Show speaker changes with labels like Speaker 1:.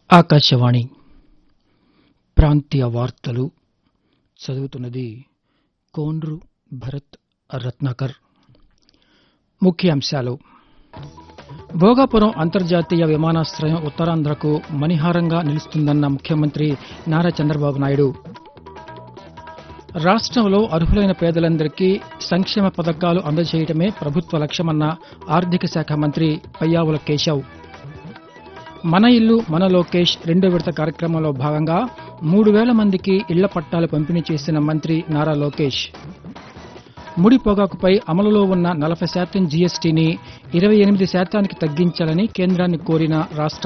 Speaker 1: ఆకాశవాణి ప్రాంతీయ వార్తలు చదువుతున్నది కోండ్రు భరత్ రత్నాకర్ ముఖ్యాంశాలు భోగాపురం అంతర్జాతీయ విమానాశ్రయం ఉత్తరాంధ్రకు మణిహారంగా నిలుస్తుందన్న ముఖ్యమంత్రి నారా చంద్రబాబు నాయుడు రాష్ట్రంలో అర్హులైన పేదలందరికీ సంక్షేమ పథకాలు అందజేయడమే ప్రభుత్వ లక్ష్యమన్న ఆర్థిక శాఖ మంత్రి పయ్యావుల కేశవ్ మన ఇల్లు మన లోకేష్ రెండో విడత కార్యక్రమంలో భాగంగా మూడు వేల మందికి ఇళ్ల పట్టాలు పంపిణీ చేసిన మంత్రి నారా లోకేష్ ముడి పొగాకుపై అమలులో ఉన్న నలభై శాతం జీఎస్టీని ఇరవై ఎనిమిది శాతానికి తగ్గించాలని కేంద్రాన్ని కోరిన రాష్ట్ర